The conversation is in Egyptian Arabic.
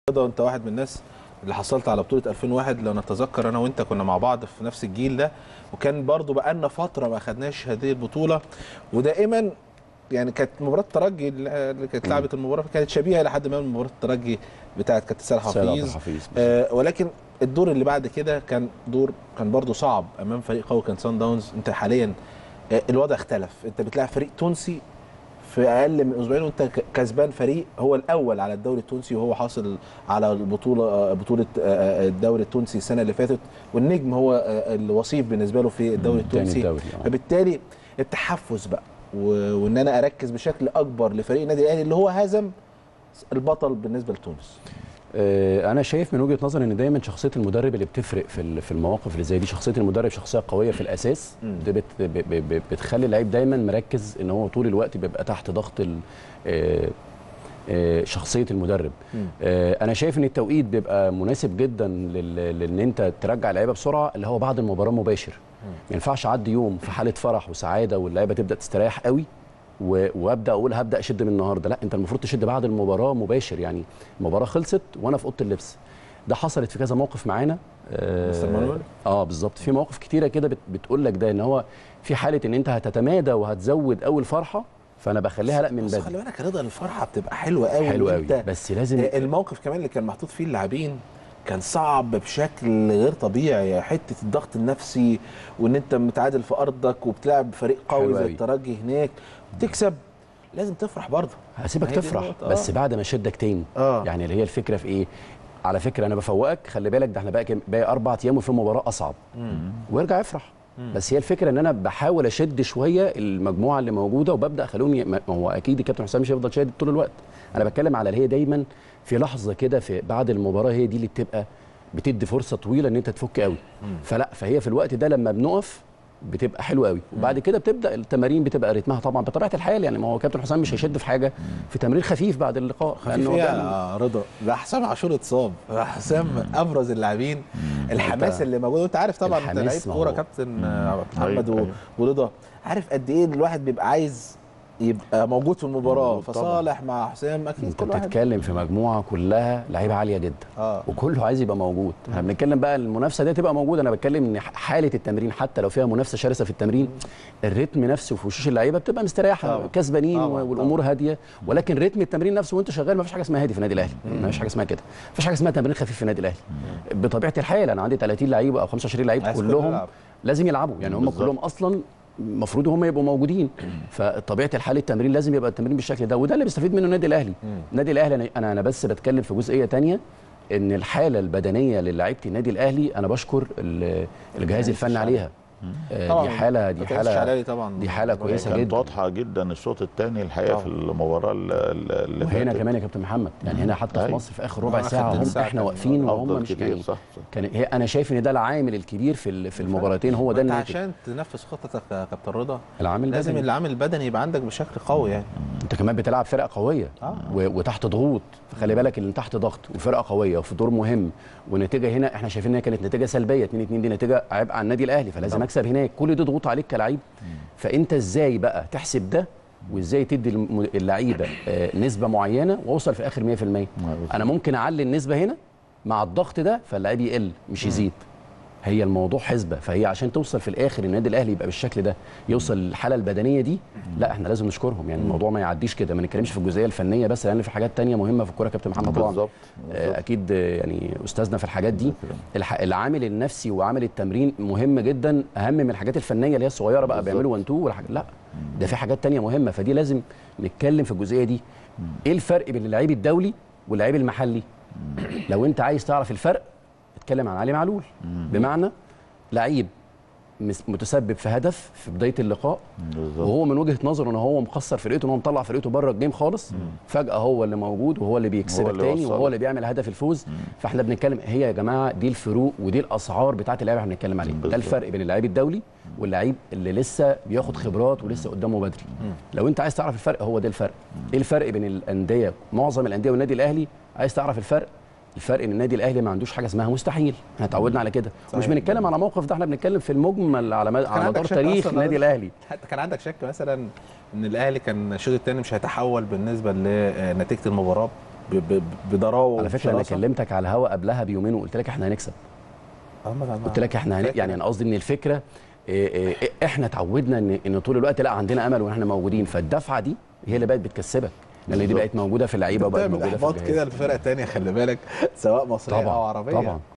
رضا انت واحد من الناس اللي حصلت على بطوله 2001 لو نتذكر انا وانت كنا مع بعض في نفس الجيل ده وكان برضو بقالنا فتره ما خدناش هذه البطوله ودائما يعني كانت مباراه الترجي اللي كانت لعبه المباراه كانت شبيهه لحد ما من مباراه الترجي بتاعت كابتن سيد سيد عبد حفيظ الحفيظ آه ولكن الدور اللي بعد كده كان دور كان برضو صعب امام فريق قوي كان سان داونز انت حاليا آه الوضع اختلف انت بتلاعب فريق تونسي في اقل من اسبوعين وانت ك- كسبان فريق هو الاول على الدوري التونسي وهو حاصل على البطوله آه، بطوله آه، آه، الدوري التونسي السنه اللي فاتت والنجم هو آه، الوصيف بالنسبه له في الدوري تاني التونسي الدوري، آه. فبالتالي التحفز بقى و- وان انا اركز بشكل اكبر لفريق النادي الاهلي اللي هو هزم البطل بالنسبه لتونس آه، انا شايف من وجهه نظري ان دايما شخصيه المدرب اللي بتفرق في ال- في المواقف اللي زي دي شخصيه المدرب شخصيه قويه في الاساس مم. دي بت ب- ب- ب- بتخلي اللعيب دايما مركز ان هو طول الوقت بيبقى تحت ضغط ال- آه، آه، شخصيه المدرب مم. آه، انا شايف ان التوقيت بيبقى مناسب جدا لل- لان انت ترجع اللعيبه بسرعه اللي هو بعد المباراه مباشر ما ينفعش اعدي يوم في حاله فرح وسعاده واللعيبه تبدا تستريح قوي و- وابدا اقول هبدا اشد من النهارده لا انت المفروض تشد بعد المباراه مباشر يعني المباراه خلصت وانا في اوضه اللبس ده حصلت في كذا موقف معانا آه، مستر مانويل؟ اه بالظبط في مواقف كتيره كده بت بتقول لك ده ان هو في حاله ان انت هتتمادى وهتزود اول فرحه فانا بخليها لا من بس بدري خلي بالك يا رضا الفرحه بتبقى حلوه قوي حلو قوي وانت بس لازم آه، الموقف كمان اللي كان محطوط فيه اللاعبين كان صعب بشكل غير طبيعي حته الضغط النفسي وان انت متعادل في ارضك وبتلعب فريق قوي حلو زي قوي. الترجي هناك تكسب لازم تفرح برضه هسيبك ما هي دي تفرح النقطة، بس آه. بعد ما اشدك تاني آه. يعني اللي هي الفكره في ايه على فكره انا بفوقك خلي بالك ده احنا بقى كام- باقي اربع ايام وفي مباراه اصعب وارجع افرح بس هي الفكره ان انا بحاول اشد شويه المجموعه اللي موجوده وببدا اخليهم ي... ما هو اكيد الكابتن حسام مش هيفضل شادد طول الوقت انا بتكلم على اللي هي دايما في لحظه كده في بعد المباراه هي دي اللي بتبقى بتدي فرصه طويله ان انت تفك قوي فلا فهي في الوقت ده لما بنقف بتبقى حلوه قوي وبعد كده بتبدا التمارين بتبقى رتمها طبعا بطبيعه الحال يعني ما هو كابتن حسام مش هيشد في حاجه في تمرين خفيف بعد اللقاء خفيف لأنه ايه ده يا رضا ده حسام عاشور اتصاب حسام ابرز اللاعبين الحماس اللي موجود وانت عارف طبعا انت الحماس لعيب ما كوره هو- كابتن آه، محمد أيوة، و- أيوة. ورضا عارف قد ايه الواحد بيبقى عايز يبقى موجود في المباراه موجود طبعا. فصالح مع حسام اكيد انت كل واحد بتتكلم في مجموعه كلها لعيبه عاليه جدا اه وكله عايز يبقى موجود احنا بنتكلم بقى المنافسه دي تبقى موجوده انا بتكلم ان حاله التمرين حتى لو فيها منافسه شرسه في التمرين الريتم نفسه في وشوش اللعيبه بتبقى مستريحه طبعا. كسبانين طبعا، والامور هاديه ولكن رتم التمرين نفسه وانت شغال ما فيش حاجه اسمها هادي في النادي الاهلي ما فيش حاجه اسمها كده ما فيش حاجه اسمها تمرين خفيف في النادي الاهلي بطبيعه الحال انا عندي 30 لعيب او 25 لعيب عايز كله كلهم يلعب. لازم يلعبوا يعني هم بالظبط. كلهم اصلا المفروض هم يبقوا موجودين فطبيعه الحال التمرين لازم يبقى التمرين بالشكل ده وده اللي بيستفيد منه النادي الاهلي النادي الاهلي أنا- انا انا بس بتكلم في جزئيه تانية ان الحاله البدنيه للاعيبه النادي الاهلي انا بشكر ال- الجهاز الفني عليها آه، طبعاً. دي حاله دي ما كانش حاله علالي طبعا دي حاله كويسه كانت جدا واضحه جدا الشوط الثاني الحقيقه في المباراه ال- ال- اللي وهنا فاتت. كمان يا كابتن محمد يعني هنا حتى في أيوة. مصر في اخر ربع آه، آخر ساعه تلت هم ساعة احنا كان واقفين وهم افضل مش كتير يعني صح, صح. كان هي انا شايف ان ده العامل الكبير في ال- في المباراتين هو ده انت الناتج عشان تنفذ خطتك يا كابتن رضا العامل لازم البدني. العامل البدني يبقى عندك بشكل قوي يعني انت كمان بتلعب فرقه قويه آه. و- وتحت ضغوط فخلي بالك ان تحت ضغط وفرقه قويه وفي دور مهم ونتيجه هنا احنا شايفين ان هي كانت نتيجه سلبيه 2 2 دي نتيجه عبء على النادي الاهلي فلازم طبعا. اكسب هناك كل دي ضغوط عليك كلاعب فانت ازاي بقى تحسب ده وازاي تدي الم- اللعيبه آه، نسبه معينه واوصل في الاخر 100% انا ممكن اعلي النسبه هنا مع الضغط ده فاللعيب يقل مش يزيد هي الموضوع حسبه فهي عشان توصل في الاخر النادي الاهلي يبقى بالشكل ده يوصل للحاله البدنيه دي لا احنا لازم نشكرهم يعني الموضوع ما يعديش كده ما نتكلمش في الجزئيه الفنيه بس لان في حاجات تانية مهمه في الكوره كابتن محمد طبعا بالظبط آه، بالظبط. اكيد آه، يعني استاذنا في الحاجات دي الح- العامل النفسي وعامل التمرين مهم جدا اهم من الحاجات الفنيه اللي هي الصغيره بقى بالظبط. بيعملوا وان تو والحاجات لا ده في حاجات تانية مهمه فدي لازم نتكلم في الجزئيه دي ايه الفرق بين اللعيب الدولي واللعيب المحلي لو انت عايز تعرف الفرق اتكلم عن علي معلول بمعنى لعيب مس- متسبب في هدف في بدايه اللقاء بالظبط وهو من وجهه نظره ان هو مخسر فرقته ان هو مطلع فرقته بره الجيم خالص فجاه هو اللي موجود وهو اللي بيكسبك اللي تاني وصلك. وهو اللي بيعمل هدف الفوز فاحنا بنتكلم هي يا جماعه دي الفروق ودي الاسعار بتاعت اللعيبه احنا بنتكلم عليها ده بالظبط. الفرق بين اللعيب الدولي واللعيب اللي لسه بياخد خبرات ولسه قدامه بدري لو انت عايز تعرف الفرق هو ده الفرق ايه الفرق بين الانديه معظم الانديه والنادي الاهلي عايز تعرف الفرق الفرق ان النادي الاهلي ما عندوش حاجه اسمها مستحيل احنا اتعودنا على كده مش صحيح. بنتكلم على موقف ده احنا بنتكلم في المجمل على مد- على عندك مدار شك تاريخ أصلاً النادي على- الاهلي حتى كان عندك شك مثلا ان الاهلي كان الشوط الثاني مش هيتحول بالنسبه لنتيجه المباراه ب- ب- بضراوه على فكره انا وبشراسة. كلمتك على الهوا قبلها بيومين وقلت لك احنا هنكسب آه، ما- ما- قلت لك احنا هن... فاكر. يعني انا قصدي ان الفكره إيه إيه إيه، احنا اتعودنا ان ان طول الوقت لا عندنا امل واحنا موجودين فالدفعه دي هي اللي بقت بتكسبك لان دي بالظبط. بقت موجوده في اللعيبه وبقت بتعمل موجوده في احباط الجهاز كده لفرق تانية خلي بالك سواء مصريه او طبعا عربيه طبعا